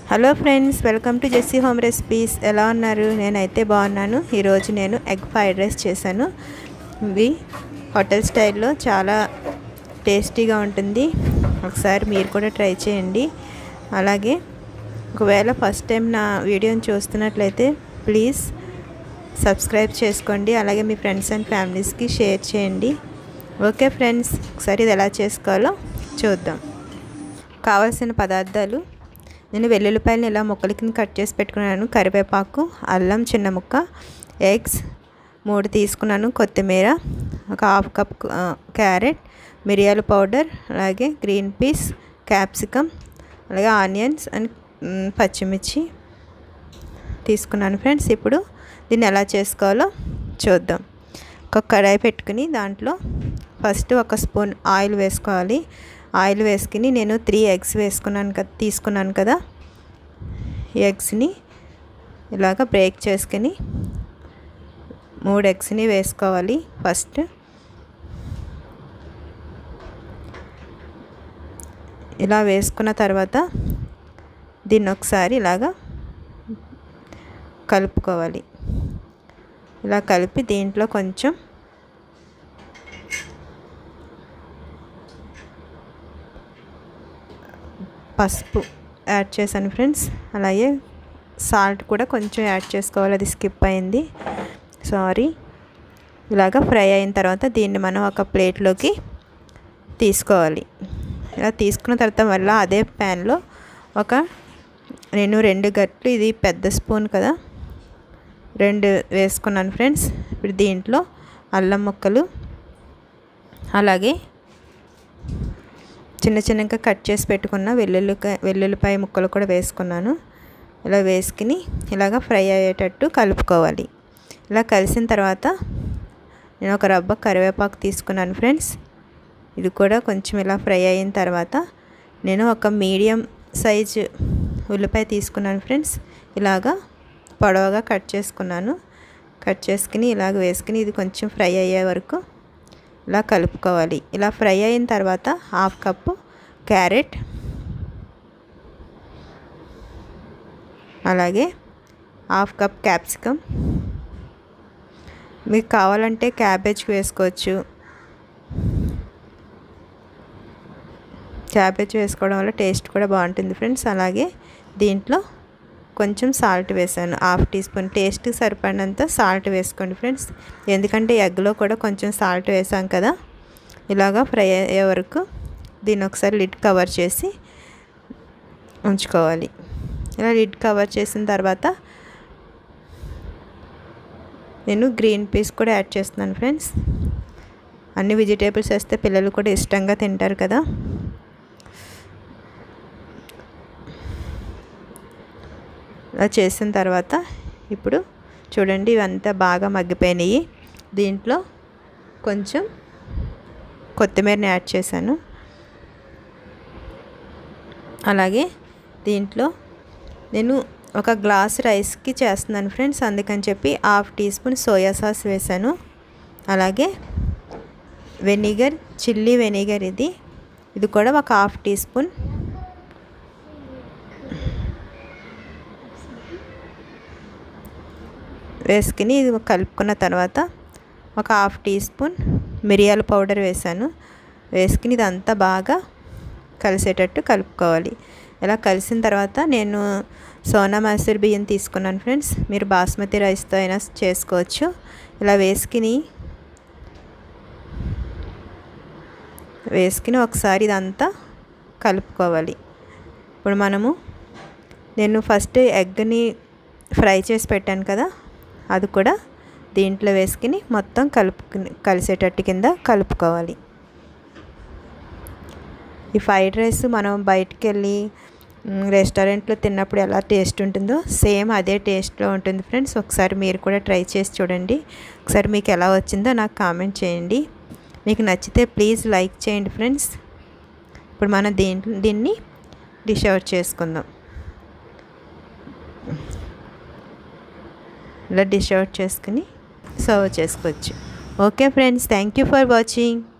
hello friends welcome to Jessie home recipes ఎలా ఉన్నారు నేనైతే బాగున్నాను ఈరోజు నేను ఎగ్ ఫ్రైడ్ రైస్ చేశాను ఇది హోటల్ స్టైల్లో చాలా టేస్టీగా ఉంటుంది ఒకసారి మీరు కూడా ట్రై చేయండి అలాగే ఒకవేళ ఫస్ట్ టైం నా వీడియోని చూస్తున్నట్లయితే ప్లీజ్ సబ్స్క్రైబ్ చేసుకోండి అలాగే మీ ఫ్రెండ్స్ అండ్ ఫ్యామిలీస్కి షేర్ చేయండి ఓకే ఫ్రెండ్స్ ఒకసారి ఇది ఎలా చేసుకోవాలో చూద్దాం కావాల్సిన పదార్థాలు నేను వెల్లుల్లిపాయలను ఇలా ముక్కల కింద కట్ చేసి పెట్టుకున్నాను కరివేపాకు అల్లం చిన్న ముక్క ఎగ్స్ మూడు తీసుకున్నాను కొత్తిమీర ఒక హాఫ్ కప్ క్యారెట్ మిరియాల పౌడర్ అలాగే గ్రీన్ పీస్ క్యాప్సికమ్ అలాగే ఆనియన్స్ అండ్ పచ్చిమిర్చి తీసుకున్నాను ఫ్రెండ్స్ ఇప్పుడు దీన్ని ఎలా చేసుకోవాలో చూద్దాం ఒక కడాయి పెట్టుకుని దాంట్లో ఫస్ట్ ఒక స్పూన్ ఆయిల్ వేసుకోవాలి ఆయిల్ వేసుకుని నేను త్రీ ఎగ్స్ వేసుకున్నాను కదా తీసుకున్నాను కదా ఎగ్స్ని ఇలాగ బ్రేక్ చేసుకుని మూడు ఎగ్స్ని వేసుకోవాలి ఫస్ట్ ఇలా వేసుకున్న తర్వాత దీన్ని ఒకసారి ఇలాగా కలుపుకోవాలి ఇలా కలిపి దీంట్లో కొంచెం పసుపు యాడ్ చేశాను ఫ్రెండ్స్ అలాగే సాల్ట్ కూడా కొంచెం యాడ్ చేసుకోవాలి అది స్కిప్ అయింది సారీ ఇలాగ ఫ్రై అయిన తర్వాత దీన్ని మనం ఒక ప్లేట్లోకి తీసుకోవాలి ఇలా తీసుకున్న తర్వాత మళ్ళీ అదే ప్యాన్లో ఒక నేను రెండు గట్లు ఇది పెద్ద స్పూన్ కదా రెండు వేసుకున్నాను ఫ్రెండ్స్ ఇప్పుడు దీంట్లో అల్లం ముక్కలు అలాగే చిన్న చిన్నగా కట్ చేసి పెట్టుకున్న వెల్లుల్లికాయ వెల్లుల్లిపాయ ముక్కలు కూడా వేసుకున్నాను ఇలా వేసుకుని ఇలాగ ఫ్రై అయ్యేటట్టు కలుపుకోవాలి ఇలా కలిసిన తర్వాత నేను ఒక రబ్బ కరివేపాకు తీసుకున్నాను ఫ్రెండ్స్ ఇది కూడా కొంచెం ఇలా ఫ్రై అయిన తర్వాత నేను ఒక మీడియం సైజు ఉల్లిపాయ తీసుకున్నాను ఫ్రెండ్స్ ఇలాగా పొడవుగా కట్ చేసుకున్నాను కట్ చేసుకుని ఇలాగ వేసుకుని ఇది కొంచెం ఫ్రై అయ్యే వరకు ఇలా కలుపుకోవాలి ఇలా ఫ్రై అయిన తర్వాత హాఫ్ కప్పు క్యారెట్ అలాగే హాఫ్ కప్ క్యాప్సికమ్ మీకు కావాలంటే క్యాబేజ్ వేసుకోవచ్చు క్యాబేజ్ వేసుకోవడం వల్ల టేస్ట్ కూడా బాగుంటుంది ఫ్రెండ్స్ అలాగే దీంట్లో కొంచెం సాల్ట్ వేసాను హాఫ్ టీ స్పూన్ టేస్ట్కి సరిపడినంత సాల్ట్ వేసుకోండి ఫ్రెండ్స్ ఎందుకంటే ఎగ్లో కూడా కొంచెం సాల్ట్ వేసాం కదా ఇలాగా ఫ్రై అయ్యే వరకు దీన్ని ఒకసారి లిడ్ కవర్ చేసి ఉంచుకోవాలి ఇలా లిడ్ కవర్ చేసిన తర్వాత నేను గ్రీన్ పీస్ కూడా యాడ్ చేస్తున్నాను ఫ్రెండ్స్ అన్ని వెజిటేబుల్స్ వేస్తే పిల్లలు కూడా ఇష్టంగా తింటారు కదా అలా చేసిన తర్వాత ఇప్పుడు చూడండి ఇవంతా బాగా మగ్గిపోయినాయి దీంట్లో కొంచెం కొత్తిమీరని యాడ్ చేశాను అలాగే దీంట్లో నేను ఒక గ్లాస్ రైస్కి చేస్తున్నాను ఫ్రెండ్స్ అందుకని చెప్పి half teaspoon soya sauce వేసాను అలాగే వెనిగర్ చిల్లీ వెనిగర్ ఇది ఇది కూడా ఒక హాఫ్ టీ స్పూన్ వేసుకుని ఇది కలుపుకున్న తర్వాత ఒక హాఫ్ టీ స్పూన్ మిరియాల పౌడర్ వేసాను వేసుకుని ఇదంతా బాగా కలిసేటట్టు కలుపుకోవాలి ఇలా కలిసిన తర్వాత నేను సోనా మసూర్ బియ్యం తీసుకున్నాను ఫ్రెండ్స్ మీరు బాస్మతి రైస్తో అయినా చేసుకోవచ్చు ఇలా వేసుకుని వేసుకుని ఒకసారి ఇదంతా కలుపుకోవాలి ఇప్పుడు మనము నేను ఫస్ట్ ఎగ్ని ఫ్రై చేసి పెట్టాను కదా అది కూడా దీంట్లో వేసుకుని మొత్తం కలుపుకుని కలిసేటట్టు కింద కలుపుకోవాలి ఈ ఫ్రైడ్ రైస్ మనం బయటికి వెళ్ళి రెస్టారెంట్లో తిన్నప్పుడు ఎలా టేస్ట్ ఉంటుందో సేమ్ అదే టేస్ట్లో ఉంటుంది ఫ్రెండ్స్ ఒకసారి మీరు కూడా ట్రై చేసి చూడండి ఒకసారి మీకు ఎలా వచ్చిందో నాకు కామెంట్ చేయండి మీకు నచ్చితే ప్లీజ్ లైక్ చేయండి ఫ్రెండ్స్ ఇప్పుడు మనం దీంట్లో దీన్ని డిష్ అవుట్ చేసుకుందాం ఇలా డిష్ అవుట్ చేసుకుని సర్వ్ చేసుకోవచ్చు okay friends thank you for watching